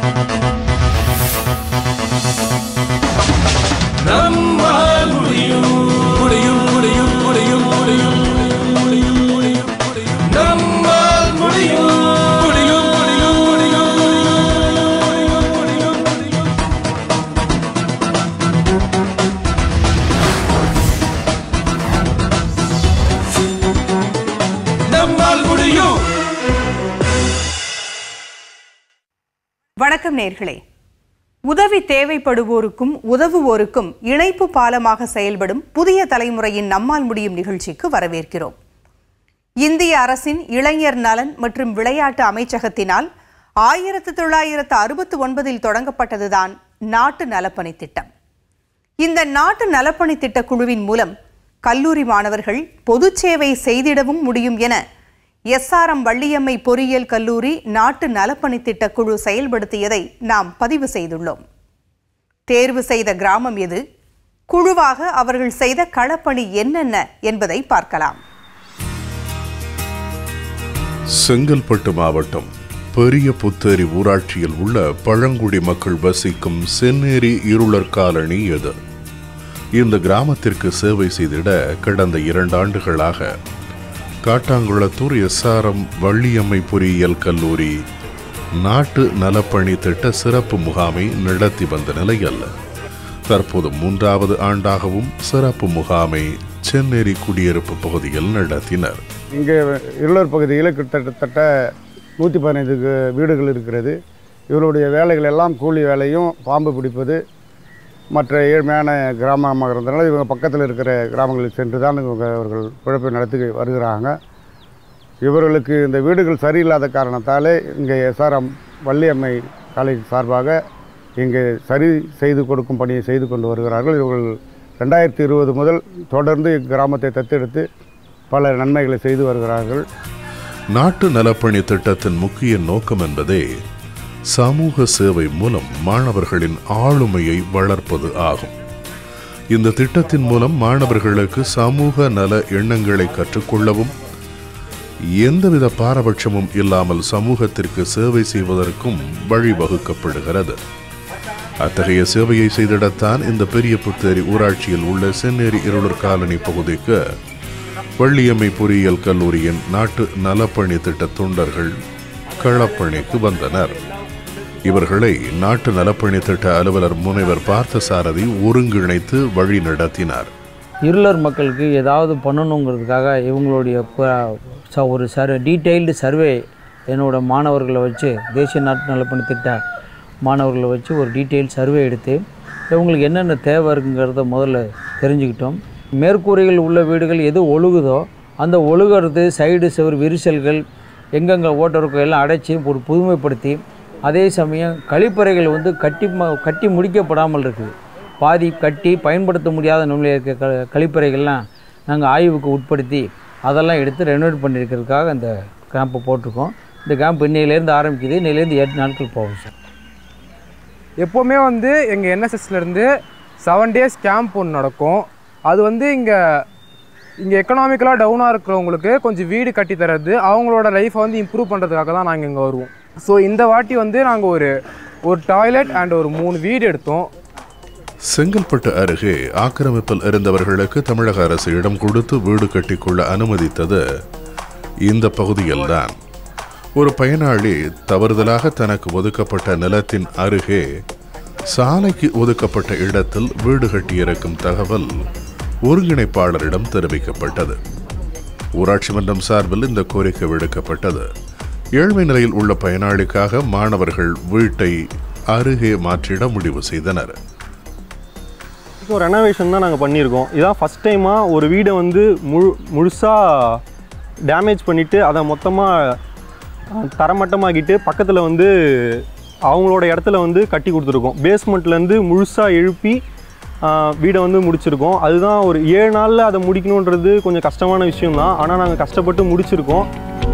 நம்மால் முடியும் முடியும் முடியும் முடியும் முடியும் முடியும் முடியும் முடியும் நம்மால் முடியும் முடியும் முடியும் முடியும் முடியும் முடியும் முடியும் நம்மால் முடியும் வணக்கம் நேர்களே உதவி தேவைப்படுவோருக்கும் உதவுவோருக்கும் இணைப்பு பாலமாக செயல்படும் புதிய தலைமுறையின் நம்மால் முடியும் நிகழ்ச்சிக்கு வரவேற்கிறோம் இந்திய அரசின் இளைஞர் நலன் மற்றும் விளையாட்டு அமைச்சகத்தினால் ஆயிரத்து தொள்ளாயிரத்து அறுபத்து ஒன்பதில் தொடங்கப்பட்டதுதான் நாட்டு நலப்பணி திட்டம் இந்த நாட்டு நலப்பணி திட்ட குழுவின் மூலம் கல்லூரி மாணவர்கள் பொதுச் சேவை செய்திடவும் முடியும் என எஸ்ஆர்எம் வள்ளியம்மை பொறியியல் கல்லூரி நாட்டு நலப்பணி திட்ட குழு செயல்படுத்தியதை நாம் பதிவு செய்துள்ளோம் தேர்வு செய்த கிராமம் எது குழுவாக அவர்கள் செய்த களப்பணி என்னென்ன என்பதை பார்க்கலாம் செங்கல்பட்டு மாவட்டம் பெரிய புத்தேரி ஊராட்சியில் உள்ள பழங்குடி மக்கள் வசிக்கும் சென்னேரி இருளர் காலனி எது இந்த கிராமத்திற்கு சேவை செய்திட கடந்த இரண்டு ஆண்டுகளாக காட்டாங்குளத்தூர் எஸ்ஆர்எம் வள்ளியம்மை பொறியியல் கல்லூரி நாட்டு நலப்பணி திட்ட சிறப்பு முகாமை நடத்தி வந்த நிலையில் தற்போது மூன்றாவது ஆண்டாகவும் சிறப்பு முகாமை சென்னேரி குடியிருப்பு பகுதியில் நடத்தினர் இங்கே இருளர் பகுதியில் கிட்டத்தட்ட நூற்றி பதினைந்து வீடுகள் இருக்கிறது இவருடைய வேலைகள் எல்லாம் கூலி வேலையும் பாம்பு பிடிப்பது மற்ற ஏழ்மையான கிராமமாக இருந்தனால இவங்க பக்கத்தில் இருக்கிற கிராமங்களுக்கு சென்று தான் இவங்க அவர்கள் பிழைப்பை நடத்தி வருகிறாங்க இவர்களுக்கு இந்த வீடுகள் சரியில்லாத காரணத்தாலே இங்கே எஸ்ஆர்எம் வள்ளியம்மை காலேஜ் சார்பாக இங்கே சரி செய்து கொடுக்கும் பணியை செய்து கொண்டு வருகிறார்கள் இவர்கள் ரெண்டாயிரத்தி இருபது முதல் தொடர்ந்து இக்கிராமத்தை தத்தெடுத்து பல நன்மைகளை செய்து வருகிறார்கள் நாட்டு நலப்பணி திட்டத்தின் முக்கிய நோக்கம் என்பதே சமூக சேவை மூலம் மாணவர்களின் ஆளுமையை வளர்ப்பது ஆகும் இந்த திட்டத்தின் மூலம் மாணவர்களுக்கு சமூக நல எண்ணங்களை கற்றுக்கொள்ளவும் எந்தவித பாரபட்சமும் இல்லாமல் சமூகத்திற்கு சேவை செய்வதற்கும் வழிவகுக்கப்படுகிறது அத்தகைய சேவையை செய்திடத்தான் இந்த பெரிய புத்தேரி ஊராட்சியில் உள்ள சென்னேரி இருளர் காலனி பகுதிக்கு வள்ளியம்மை பொறியியல் கல்லூரியின் நாட்டு நலப்பணி திட்ட தொண்டர்கள் களப்பணிக்கு வந்தனர் இவர்களை நாட்டு நலப்பணி திட்ட அலுவலர் முனைவர் பார்த்தசாரதி ஒருங்கிணைத்து வழி நடத்தினார் இருளர் மக்களுக்கு ஏதாவது பண்ணணுங்கிறதுக்காக இவங்களுடைய ப- ச- ஒரு சர் டீட்டெயில்டு சர்வே என்னோட மாணவர்களை வச்சு தேசிய நாட்டு நலப்பணி திட்ட மாணவர்களை வச்சு ஒரு டீட்டெயில் சர்வே எடுத்து இவங்களுக்கு என்னென்ன தேவை இருக்குங்கிறத முதல்ல தெரிஞ்சுக்கிட்டோம் மேற்கூரையில் உள்ள வீடுகள் எது ஒழுகுதோ அந்த ஒழுகிறது சைடு செவர் விரிசல்கள் எங்கெங்கே ஓட்ட இருக்கோ எல்லாம் அடைச்சி ஒரு புதுமைப்படுத்தி அதே சமயம் கழிப்பறைகள் வந்து கட்டி ம- கட்டி முடிக்கப்படாமல் இருக்குது பாதி கட்டி பயன்படுத்த முடியாத நிலையில் இருக்க க கழிப்பறைகள்லாம் நாங்கள் ஆய்வுக்கு உட்படுத்தி அதெல்லாம் எடுத்து ரெனோவேட் பண்ணியிருக்கிறதுக்காக இந்த கேம்பை போட்டிருக்கோம் இந்த கேம்ப் இன்னையிலேருந்து ஆரம்பிக்குது இன்னையிலேருந்து எட்டு நாட்கள் போகும் சார் எப்போவுமே வந்து எங்கள் என்எஸ்எஸ்லேருந்து செவன் டேஸ் கேம்ப் ஒன்று நடக்கும் அது வந்து இங்கே இங்கே எக்கனாமிக்கலாக டவுனாக இருக்கிறவங்களுக்கு கொஞ்சம் வீடு கட்டி தர்றது அவங்களோட லைஃப்பை வந்து இம்ப்ரூவ் பண்ணுறதுக்காக தான் நாங்கள் இங்கே வருவோம் ஸோ இந்த வாட்டி வந்து நாங்கள் ஒரு ஒரு டாய்லெட் அண்ட் ஒரு மூணு வீடு எடுத்தோம் செங்கல்பட்டு அருகே ஆக்கிரமிப்பில் இருந்தவர்களுக்கு தமிழக அரசு இடம் கொடுத்து வீடு கட்டிக்கொள்ள அனுமதித்தது இந்த பகுதியில்தான் ஒரு பயனாளி தவறுதலாக தனக்கு ஒதுக்கப்பட்ட நிலத்தின் அருகே சாலைக்கு ஒதுக்கப்பட்ட இடத்தில் வீடு கட்டியிருக்கும் தகவல் ஒருங்கிணைப்பாளரிடம் தெரிவிக்கப்பட்டது ஊராட்சி மன்றம் சார்பில் இந்த கோரிக்கை விடுக்கப்பட்டது ஏழ்மை நிலையில் உள்ள பயனாளிக்காக மாணவர்கள் வீட்டை அருகே மாற்றிட முடிவு செய்தனர் இப்போ ரெனோவேஷன் தான் நாங்கள் பண்ணியிருக்கோம் இதான் ஃபஸ்ட் டைமாக ஒரு வீடை வந்து முழு முழுசாக டேமேஜ் பண்ணிவிட்டு அதை மொத்தமாக தரமட்டமாக்கிட்டு பக்கத்தில் வந்து அவங்களோட இடத்துல வந்து கட்டி கொடுத்துருக்கோம் பேஸ்மெண்ட்லேருந்து முழுசாக எழுப்பி ஆ, வீடை வந்து முடிச்சிருக்கோம் அதுதான் ஒரு ஏழு நாளில் அதை முடிக்கணுன்றது கொஞ்சம் கஷ்டமான விஷயம்தான் ஆனால் நாங்கள் கஷ்டப்பட்டு முடிச்சிருக்கோம்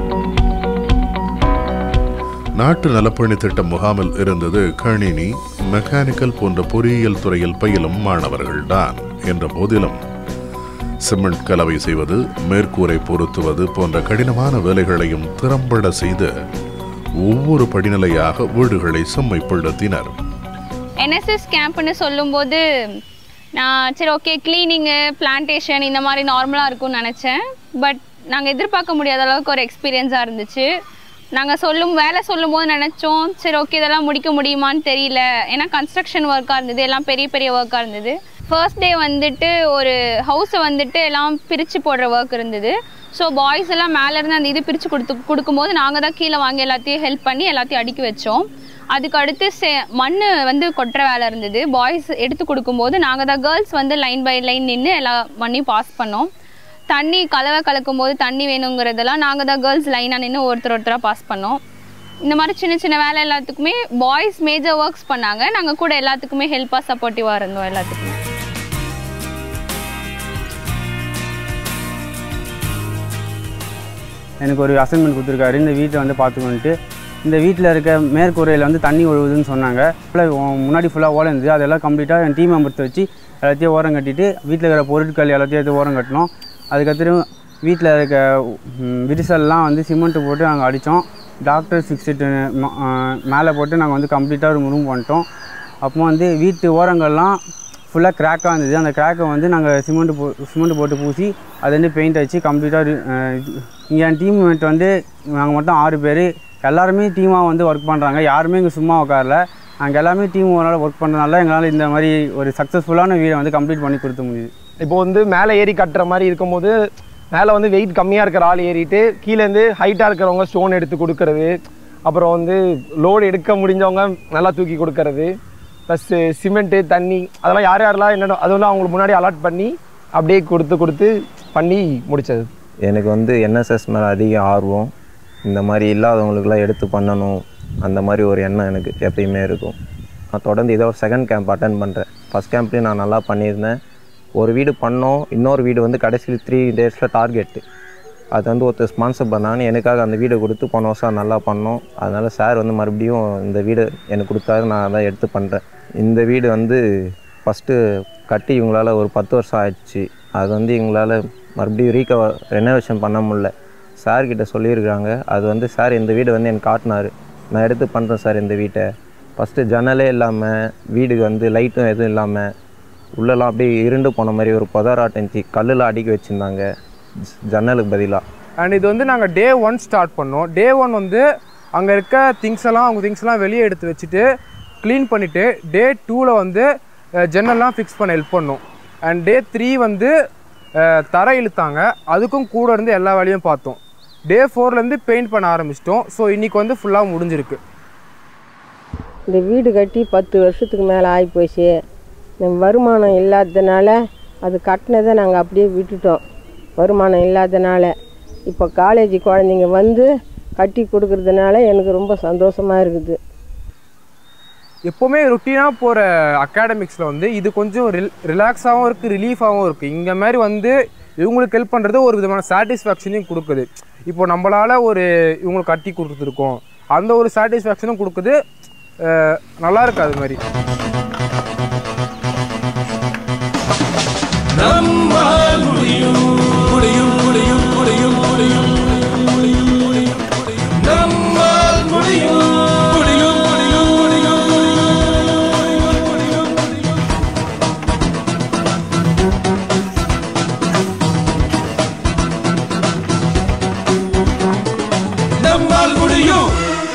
நாட்டு நலப்பணி திட்ட முகாமில் இருந்தது கணினி மெக்கானிக்கல் போன்ற பொறியியல் துறையில் பயிலும் மாணவர்கள்தான் என்ற போதிலும் சிமெண்ட் கலவை செய்வது மேற்கூரை பொருத்துவது போன்ற கடினமான வேலைகளையும் திறம்பட செய்து ஒவ்வொரு படிநிலையாக வீடுகளை செம்மைப்படுத்தினர் என்எஸ்எஸ் கேம்ப்னு சொல்லும்போது நான் சரி ஓகே க்ளீனிங்கு பிளான்டேஷன் இந்த மாதிரி நார்மலாக இருக்கும்னு நினச்சேன் பட் நாங்கள் எதிர்பார்க்க முடியாத அளவுக்கு ஒரு எக்ஸ்பீரியன்ஸாக இருந்துச்சு நாங்கள் சொல்லும் வேலை சொல்லும் போது நினச்சோம் சரி ஓகே இதெல்லாம் முடிக்க முடியுமான்னு தெரியல ஏன்னா கன்ஸ்ட்ரக்ஷன் ஒர்க்காக இருந்தது எல்லாம் பெரிய பெரிய ஒர்க்காக இருந்தது ஃபர்ஸ்ட் டே வந்துட்டு ஒரு ஹவுஸை வந்துட்டு எல்லாம் பிரித்து போடுற ஒர்க் இருந்தது ஸோ பாய்ஸ் எல்லாம் மேலேருந்து அந்த இது பிரித்து கொடுத்து கொடுக்கும்போது நாங்கள் தான் கீழே வாங்கி எல்லாத்தையும் ஹெல்ப் பண்ணி எல்லாத்தையும் அடுக்கி வச்சோம் அதுக்கு அடுத்து சே மண் வந்து கொட்டுற வேலை இருந்தது பாய்ஸ் எடுத்து கொடுக்கும்போது நாங்கள் தான் கேர்ள்ஸ் வந்து லைன் பை லைன் நின்று எல்லா மண்ணையும் பாஸ் பண்ணோம் தண்ணி கலவை கலக்கும் போது தண்ணி வேணுங்கிறதெல்லாம் நாங்கள் தான் கேர்ள்ஸ் லைனாக நின்று ஒருத்தர் ஒருத்தராக பாஸ் பண்ணோம் இந்த மாதிரி சின்ன சின்ன வேலை எல்லாத்துக்குமே பாய்ஸ் மேஜர் ஒர்க்ஸ் பண்ணாங்க நாங்கள் கூட எல்லாத்துக்குமே ஹெல்ப்பாக சப்போர்ட்டிவாக இருந்தோம் எல்லாத்துக்குமே எனக்கு ஒரு அசைன்மெண்ட் கொடுத்துருக்காரு இந்த வீட்டை வந்து பார்த்துக்கொண்டு இந்த வீட்டில் இருக்க மேற்கூரையில் வந்து தண்ணி ஒழுகுதுன்னு சொன்னாங்க ஃபுல்லாக முன்னாடி ஃபுல்லாக ஓலை இருந்தது அதெல்லாம் கம்ப்ளீட்டாக என் டீம் மெம்பர்ஸ் வச்சு எல்லாத்தையும் ஓரம் கட்டிட்டு வீட்டில் இருக்கிற பொருட்கள் எல்லாத்தையும் எடுத்து ஓரம் கட்டினோம் அதுக்கப்புறம் வீட்டில் இருக்க ம், விரிசல்லாம் வந்து சிமெண்ட்டு போட்டு நாங்கள் அடித்தோம் டாக்டர் ஃபிக்ஸ்டு மேலே போட்டு நாங்கள் வந்து கம்ப்ளீட்டாக ஒரு ரூம் பண்ணிட்டோம் அப்போ வந்து வீட்டு ஓரங்கள்லாம் ஃபுல்லாக கிராக்காக இருந்தது அந்த கிராக்கை வந்து நாங்கள் சிமெண்ட் போ சிமெண்ட் போட்டு பூசி அது வந்து பெயிண்ட் அடித்து கம்ப்ளீட்டாக இங்கே என் டீம் வந்து நாங்கள் மொத்தம் ஆறு பேர் எல்லாருமே டீமாக வந்து ஒர்க் பண்ணுறாங்க யாருமே இங்கே சும்மா உட்காரல நாங்கள் எல்லாமே டீம் ஒர்க் பண்ணுறதுனால எங்களால் இந்த மாதிரி ஒரு சக்ஸஸ்ஃபுல்லான வீடை வந்து கம்ப்ளீட் பண்ணி கொடுத்த முடியுது இப்போ வந்து மேலே ஏறி கட்டுற மாதிரி இருக்கும்போது மேலே வந்து வெயிட் கம்மியாக இருக்கிற ஆள் ஏறிட்டு கீழேருந்து ஹைட்டாக இருக்கிறவங்க ஸ்டோன் எடுத்து கொடுக்கறது அப்புறம் வந்து லோடு எடுக்க முடிஞ்சவங்க நல்லா தூக்கி கொடுக்கறது ப்ளஸ்ஸு சிமெண்ட்டு தண்ணி அதெல்லாம் யார் யாரெல்லாம் என்னென்ன அது வந்து அவங்களுக்கு முன்னாடி அலாட் பண்ணி அப்படியே கொடுத்து கொடுத்து பண்ணி முடிச்சது எனக்கு வந்து என்எஸ்எஸ் மேலே அதிக ஆர்வம் இந்த மாதிரி இல்லாதவங்களுக்கெல்லாம் எடுத்து பண்ணணும் அந்த மாதிரி ஒரு எண்ணம் எனக்கு எப்பயுமே இருக்கும் நான் தொடர்ந்து இதோ ஒரு செகண்ட் கேம்ப் அட்டன் பண்ணுறேன் ஃபஸ்ட் கேம்ப்லேயும் நான் நல்லா பண்ணியிருந்தேன் ஒரு வீடு பண்ணோம் இன்னொரு வீடு வந்து கடைசியில் த்ரீ டேஸில் டார்கெட்டு அது வந்து ஒருத்தர் ஸ்பான்சர் பண்ணான்னு எனக்காக அந்த வீடை கொடுத்து போன வருஷம் நல்லா பண்ணோம் அதனால் சார் வந்து மறுபடியும் இந்த வீடு எனக்கு கொடுத்தாரு நான் அதை எடுத்து பண்ணுறேன் இந்த வீடு வந்து ஃபஸ்ட்டு கட்டி இவங்களால் ஒரு பத்து வருஷம் ஆயிடுச்சு அது வந்து எங்களால் மறுபடியும் ரீகவர் ரெனோவேஷன் பண்ண முடியல சார்கிட்ட சொல்லியிருக்காங்க அது வந்து சார் இந்த வீடு வந்து எனக்கு காட்டினாரு நான் எடுத்து பண்ணுறேன் சார் இந்த வீட்டை ஃபஸ்ட்டு ஜன்னலே இல்லாமல் வீடுக்கு வந்து லைட்டும் எதுவும் இல்லாமல் உள்ளெல்லாம் அப்படியே இருண்டு போன மாதிரி ஒரு புதாராட்டம் இருந்துச்சு கல்லில் அடுக்கி வச்சுருந்தாங்க ஜன்னலுக்கு பதிலாக அண்ட் இது வந்து நாங்கள் டே ஒன் ஸ்டார்ட் பண்ணோம் டே ஒன் வந்து அங்கே இருக்க திங்ஸ் எல்லாம் அவங்க திங்ஸ் எல்லாம் வெளியே எடுத்து வச்சுட்டு க்ளீன் பண்ணிவிட்டு டே டூவில் வந்து அஹ், ஜன்னல்லாம் ஃபிக்ஸ் பண்ண ஹெல்ப் பண்ணோம் அண்ட் டே த்ரீ வந்து அஹ், தரை இழுத்தாங்க அதுக்கும் கூட இருந்து எல்லா வேலையும் பார்த்தோம் டே ஃபோர்லேருந்து பெயிண்ட் பண்ண ஆரம்பிச்சிட்டோம் ஸோ இன்றைக்கி வந்து ஃபுல்லாக முடிஞ்சிருக்கு இந்த வீடு கட்டி பத்து வருஷத்துக்கு மேலே ஆகிப்போச்சு நம்ம வருமானம் இல்லாததுனால அது கட்டினதை நாங்கள் அப்படியே விட்டுட்டோம் வருமானம் இல்லாதனால இப்போ காலேஜ் குழந்தைங்க வந்து கட்டி கொடுக்கறதுனால எனக்கு ரொம்ப சந்தோஷமாக இருக்குது எப்போவுமே ருட்டீனாக போகிற அகாடமிக்ஸில் வந்து இது கொஞ்சம் ரில் ரிலாக்ஸாகவும் இருக்குது ரிலீஃபாகவும் இருக்குது இங்கே மாதிரி வந்து இவங்களுக்கு ஹெல்ப் பண்ணுறது ஒரு விதமான சாட்டிஸ்ஃபேக்ஷனையும் கொடுக்குது இப்போ நம்மளால் ஒரு இவங்களுக்கு கட்டி கொடுத்துருக்கோம் அந்த ஒரு சாட்டிஸ்ஃபேக்ஷனும் கொடுக்குது அஹ், நல்லா இருக்கு அது மாதிரி நம்மால் முடியும் முடியும் முடியும் முடியும் முடியும் முடியும் முடியும் முடியும் நம்மால் முடியும் முடியும் முடியும் முடியும் முடியும் முடியும் முடியும் நம்மால் முடியும்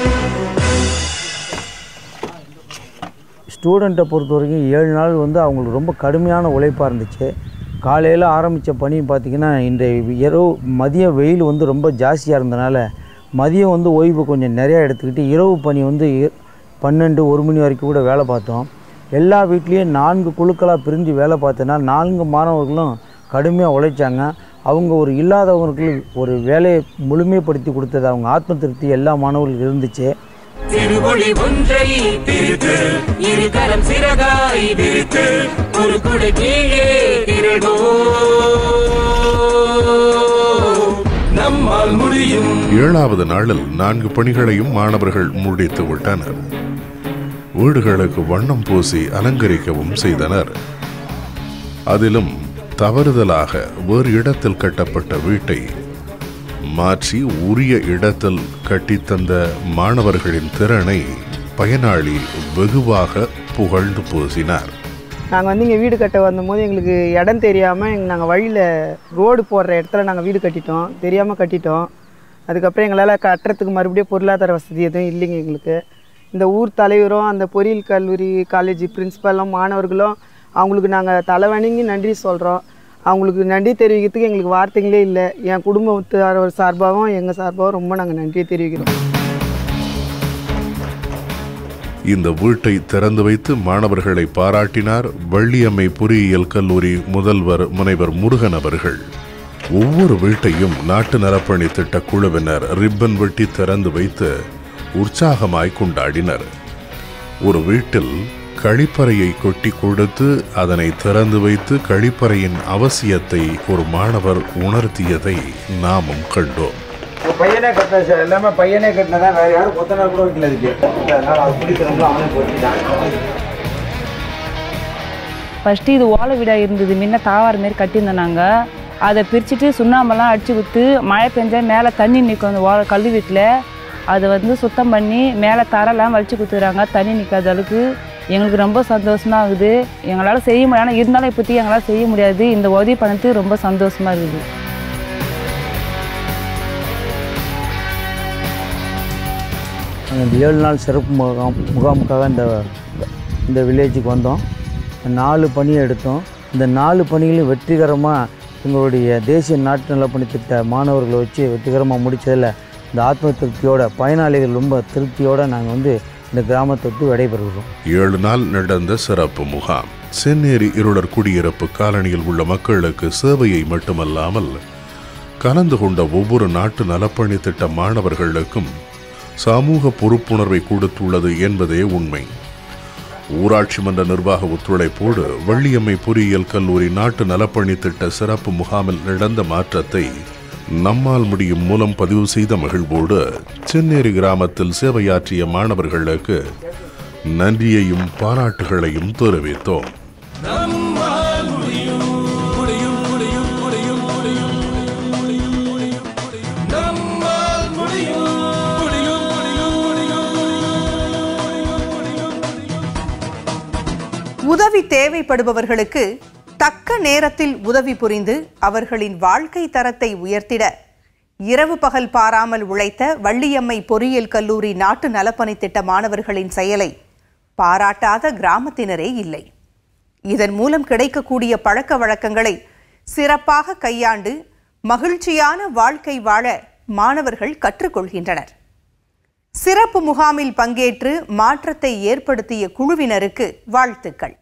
ஸ்டூடெண்ட்டை பொறுத்த வரைக்கும் ஏழு நாள் வந்து அவங்களுக்கு ரொம்ப கடுமையான உழைப்பாக இருந்துச்சு காலையில் ஆரம்பித்த பணி பார்த்திங்கன்னா இன்றைய இரவு மதிய வெயில் வந்து ரொம்ப ஜாஸ்தியாக இருந்தனால மதியம் வந்து ஓய்வு கொஞ்சம் நிறையா எடுத்துக்கிட்டு இரவு பணி வந்து இ- பன்னெண்டு ஒரு மணி வரைக்கும் கூட வேலை பார்த்தோம் எல்லா வீட்லேயும் நான்கு குழுக்களாக பிரிஞ்சு வேலை பார்த்தோன்னா நான்கு மாணவர்களும் கடுமையாக உழைச்சாங்க அவங்க ஒரு இல்லாதவங்களுக்கு ஒரு வேலையை முழுமைப்படுத்தி கொடுத்தது அவங்க ஆத்ம திருப்தி எல்லா மாணவர்களுக்கும் இருந்துச்சு திருமொழி ஒன்றை பிரித்து இரு கரம் சிறகாய் விரித்து ஒரு குடை கீழே திரடோ நம்மால் முடியும் ஏழாவது நாளில் நான்கு பணிகளையும் மாணவர்கள் முடித்து விட்டனர் வீடுகளுக்கு வண்ணம் பூசி அலங்கரிக்கவும் செய்தனர் அதிலும் தவறுதலாக வேறு இடத்தில் கட்டப்பட்ட வீட்டை மாற்றி உரிய இடத்தில் கட்டித்தந்த மாணவர்களின் திறனை பயனாளி வெகுவாக புகழ்ந்து பூசினார் நாங்கள் வந்து இங்கே வீடு கட்ட வந்தபோது எங்களுக்கு இடம் தெரியாமல் எங்கள் நாங்கள் வழியில் ரோடு போடுற இடத்துல நாங்கள் வீடு கட்டிட்டோம் தெரியாமல் கட்டிட்டோம் அதுக்கப்புறம் எங்களால் கட்டுறதுக்கு மறுபடியும் பொருளாதார வசதி எதுவும் இல்லைங்க எங்களுக்கு இந்த ஊர் தலைவரும் அந்த பொறியியல் கல்லூரி காலேஜ் பிரின்ஸிபலும் மாணவர்களும் அவங்களுக்கு நாங்கள் தலை வணங்கி நன்றி சொல்கிறோம் அவங்களுக்கு நன்றி தெரிவிக்கிறதுக்கு எங்களுக்கு வார்த்தைகளே இல்லை என் குடும்பத்தார் சார்பாகவும் எங்கள் சார்பாகவும் ரொம்ப நாங்கள் நன்றியை தெரிவிக்கிறோம் இந்த வீட்டை திறந்து வைத்து மாணவர்களை பாராட்டினார் வள்ளியம்மை பொறியியல் கல்லூரி முதல்வர் முனைவர் முருகன் அவர்கள் ஒவ்வொரு வீட்டையும் நாட்டு நலப்பணி திட்ட குழுவினர் ரிப்பன் வெட்டி திறந்து வைத்து உற்சாகமாய் கொண்டாடினர் ஒரு வீட்டில் கழிப்பறையை கொட்டி கொடுத்து அதனை திறந்து வைத்து கழிப்பறையின் அவசியத்தை ஒரு மாணவர் உணர்த்தியதை நாமும் கண்டோம் பையனே கட்டின சார் எல்லாமே பையனே கட்டினதா வேற யாரும் கொத்தனார் கூட வைக்கல இதுக்கு அதனால அவர் பிடிக்கிறவங்களும் அவனே போட்டுட்டான் ஃபஸ்ட்டு இது ஓலை வீடாக இருந்தது முன்ன தாவார மாரி கட்டியிருந்தோம் நாங்கள் அதை பிரிச்சுட்டு சுண்ணாம்பெல்லாம் அடித்து கொடுத்து மழை பெஞ்சா மேலே தண்ணி நிற்கும் அந்த ஓலை கல் வீட்டில் அதை வந்து சுத்தம் பண்ணி மேலே தரெல்லாம் வலிச்சு கொடுத்துறாங்க தண்ணி நிற்காத அளவுக்கு எங்களுக்கு ரொம்ப சந்தோஷமாக இருக்குது எங்களால் செய்ய முடியாது ஆனால் இருந்தாலும் இப்போதைக்கு எங்களால் செய்ய முடியாது இந்த உதவி பண்ணது ரொம்ப சந்தோஷமாக இருக்குது நாங்கள் இந்த ஏழு நாள் சிறப்பு முகாம் முகாமுக்காக இந்த இந்த வில்லேஜுக்கு வந்தோம் நாலு பணியை எடுத்தோம் இந்த நாலு பணிகளையும் வெற்றிகரமாக எங்களுடைய தேசிய நாட்டு நலப்பணி திட்ட மாணவர்களை வச்சு வெற்றிகரமாக முடித்ததில் இந்த ஆத்ம திருப்தியோட பயனாளிகள் ரொம்ப திருப்தியோடு நாங்கள் வந்து இந்த கிராமத்தை விட்டு விடைபெறுகிறோம் ஏழு நாள் நடந்த சிறப்பு முகாம் சென்னேரி இருளர் குடியிருப்பு காலனியில் உள்ள மக்களுக்கு சேவையை மட்டுமல்லாமல் கலந்து கொண்ட ஒவ்வொரு நாட்டு நலப்பணி திட்ட மாணவர்களுக்கும் சமூக பொறுப்புணர்வை கொடுத்துள்ளது என்பதே உண்மை ஊராட்சி மன்ற நிர்வாக ஒத்துழைப்போடு வள்ளியம்மை பொறியியல் கல்லூரி நாட்டு நலப்பணி திட்ட சிறப்பு முகாமில் நடந்த மாற்றத்தை நம்மால் முடியும் மூலம் பதிவு செய்த மகிழ்வோடு சென்னேரி கிராமத்தில் சேவையாற்றிய மாணவர்களுக்கு நன்றியையும் பாராட்டுகளையும் தெரிவித்தோம் நம்மால் முடியும் முடியும் முடியும் முடியும் முடியும் முடியும் முடியும் நம்மால் முடியும் முடியும் முடியும் உதவி தேவைப்படுபவர்களுக்கு தக்க நேரத்தில் உதவி புரிந்து அவர்களின் வாழ்க்கை தரத்தை உயர்த்திட இரவு பகல் பாராமல் உழைத்த வள்ளியம்மை பொறியியல் கல்லூரி நாட்டு நலப்பணி திட்ட மாணவர்களின் செயலை பாராட்டாத கிராமத்தினரே இல்லை இதன் மூலம் கிடைக்கக்கூடிய பழக்க வழக்கங்களை சிறப்பாக கையாண்டு மகிழ்ச்சியான வாழ்க்கை வாழ மாணவர்கள் கற்றுக்கொள்கின்றனர் சிறப்பு முகாமில் பங்கேற்று மாற்றத்தை ஏற்படுத்திய குழுவினருக்கு வாழ்த்துக்கள்